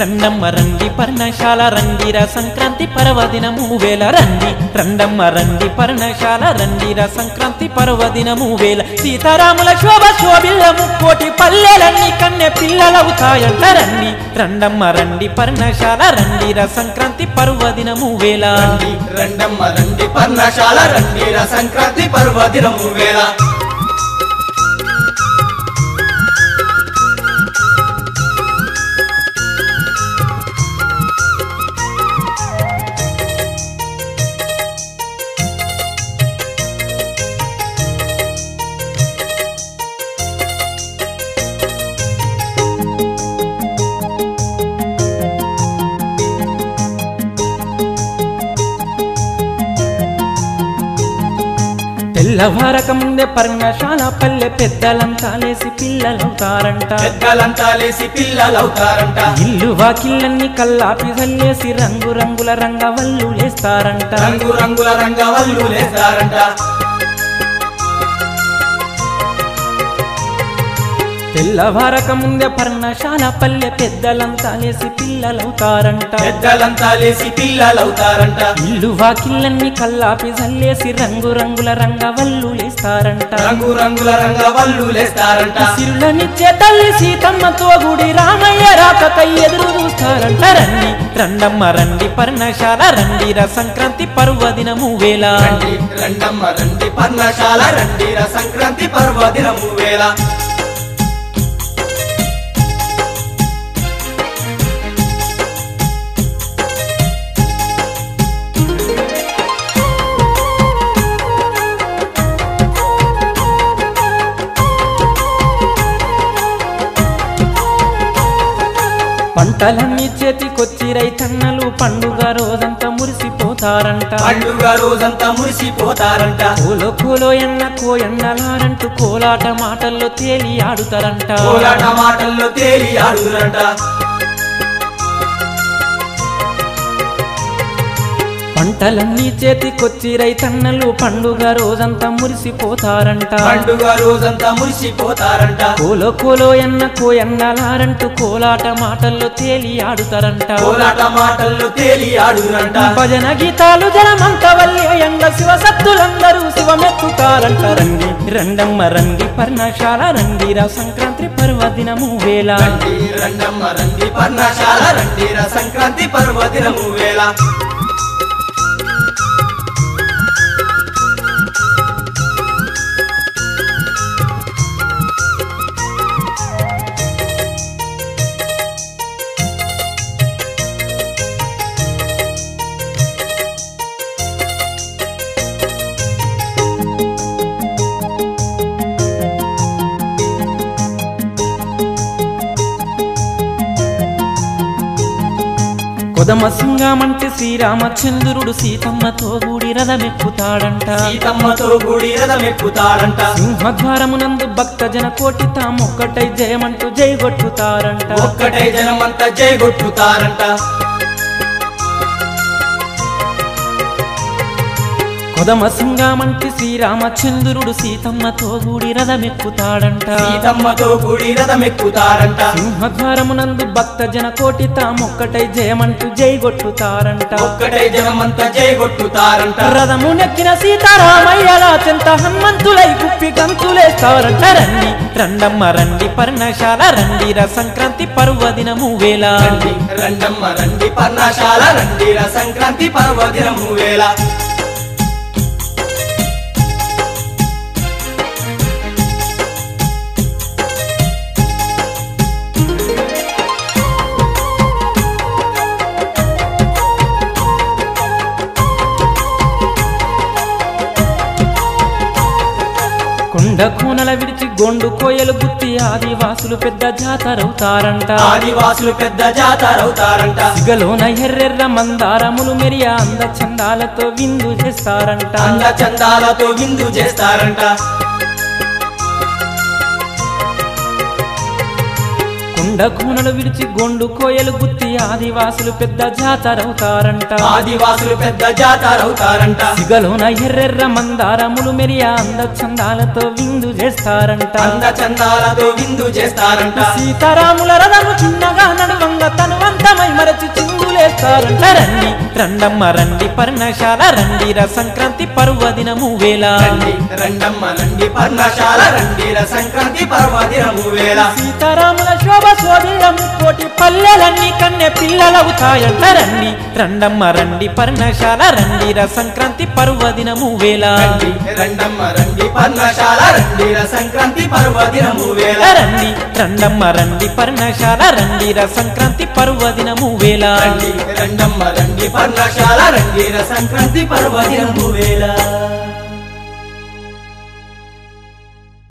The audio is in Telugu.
రండమ్మ రండి పర్ణశాల రండిర సంక్రాంతి పర్వదినము వేల రండి రండమ్మ రండి పర్ణశాల రండిర సంక్రాంతి పర్వదినము వేల సీతారాముల శోభ శోభిల్ల ముక్కోటి పల్లెలన్నీ కన్నె పిల్లలవుతాయంట రండి రండమ్మ రండి పర్ణశాల రండిర సంక్రాంతి పర్వదినము వేల రండి రండమ్మ రండి పర్ణశాల రండి ర సంక్రాంతి పర్వదినము వేళ తెల్లవారక ముందే పర్ణశాల పల్లె పెద్దలంతా లేసి పిల్లలవుతారంట పెద్దలంతా లేసి పిల్లలవుతారంట ఇల్లు వాకిళ్ళన్ని కల్లాపి చల్లేసి రంగు రంగుల రంగవల్లు లేస్తారంట రంగు రంగుల రంగవల్లు లేస్తారంట తెల్లవారక ముందే పర్ణశాల పల్లె పెద్దలంతా లేసి పిల్లలవుతారంట పెద్దలంతా లేసి పిల్లలవుతారంట ఇల్లు వాకిళ్ళన్ని కల్లాపి చల్లేసి రంగు రంగుల రంగవల్లు లేస్తారంట రంగు రంగుల రంగవల్లు లేస్తారంట సిరులనిచ్చే తల్లి సీతమ్మతో గుడి రామయ్య రాకకై ఎదురు చూస్తారంట రండి రండమ్మ రండి పర్ణశాల రండిర సంక్రాంతి పర్వదినము వేళ రండి రండమ్మ రండి పర్ణశాల రండి ర సంక్రాంతి పర్వదినము వేళ పంటలన్నీ చేతికొచ్చి రైతన్నలు పండుగ రోజంతా మురిసిపోతారంట పండుగ రోజంతా మురిసిపోతారంట కోలో కోలో ఎన్న కోయన్నలారంటూ కోలాట మాటల్లో తేలి ఆడుతారంట కోలాట మాటల్లో తేలి ఆడుదురంట పంటలన్నీ చేతికొచ్చి రైతన్నలు పండుగ రోజంతా మురిసిపోతారంట పండుగ రోజంతా మురిసిపోతారంట కోలో కోలో ఎన్న కోయన్నలారంటూ కోలాట మాటల్లో తేలి ఆడుతారంట కోలాట మాటల్లో తేలి ఆడుదురంట భజన గీతాలు జనమంత వల్లేయంగా శివసత్తులందరూ శివమెత్తుతారంట రండి రండమ్మ రండి పర్ణశాల రండిరా సంక్రాంతి పర్వదినము వేళ రండి రండమ్మ రండి పర్ణశాల రండి ర సంక్రాంతి పర్వదినము వేళ కొదమ సింగమంటే శ్రీరామచంద్రుడు సీతమ్మతో కూడి రథమెక్కుతాడంట సీతమ్మతో గుడి రథమెక్కుతాడంట సింహద్వారమునందు భక్త జన కోటి తామొక్కటై జయమంటూ జయగొట్టుతారంట ఒక్కటై జనమంతా జయగొట్టుతారంట కొదమ సింగమంటే శ్రీరామచంద్రుడు సీతమ్మతో కూడి రథమెక్కుతాడంట సీతమ్మతో గుడి రథమెక్కుతారంట సింహద్వారమునందు భక్త జన కోటి తామొక్కటై జయమంటూ జయగొట్టుతారంట ఒక్కటై జనమంతా జయగొట్టుతారంట రథము నెక్కిన సీతారామయ్యలా చెంత హనుమంతులై కుప్పి గంతులేస్తారంట రండి రండమ్మ రండి పర్ణశాల రండిర సంక్రాంతి పర్వదినము వేళ రండి రండమ్మ రండి పర్ణశాల రండి ర సంక్రాంతి పర్వదినము వేళ కొండ కూనల విడిచి గొండు కోయలు గుత్తి ఆదివాసులు పెద్ద జాతరవుతారంట ఆదివాసులు పెద్ద జాతరవుతారంట సిగలోన ఎర్రెర్ర మందారములు మెరియ అంద చందాలతో విందు చేస్తారంట అంద చందాలతో విందు చేస్తారంట కుండ కూనలు విడిచి గొండు కోయలు గుత్తి ఆదివాసులు పెద్ద జాతరవుతారంట ఆదివాసులు పెద్ద జాతరవుతారంట సిగలోన ఎర్రెర్ర మందారములు మెరియ అంద చందాలతో విందు చేస్తారంట అంద చందాలతో విందు చేస్తారంట సీతారాముల రథము చిన్నగా నడువంగ తనువంతమై మరచి చిందులేస్తారంట రండి రండమ్మ రండి పర్ణశాల రండిర సంక్రాంతి పర్వదినము వేళ రండి రండమ్మ రండి పర్ణశాల రండిర సంక్రాంతి పర్వదినము వేళ సీతారాముల శోభ శోభిరము కోటి పల్లెలన్నీ కన్నె పిల్లలవుతాయంట రండి రండమ్మ రండి పర్ణశాల రండిర సంక్రాంతి పర్వదినము వేళ రండి రండమ్మ రండి పర్ణశాల రండిర సంక్రాంతి పర్వదినము వేళ రండి రండమ్మ రండి పర్ణశాల రండిర సంక్రాంతి పర్వదినము వేళ రండి రండమ్మ రండి పర్ణశాల రండిర సంక్రాంతి పర్వదినము వేళ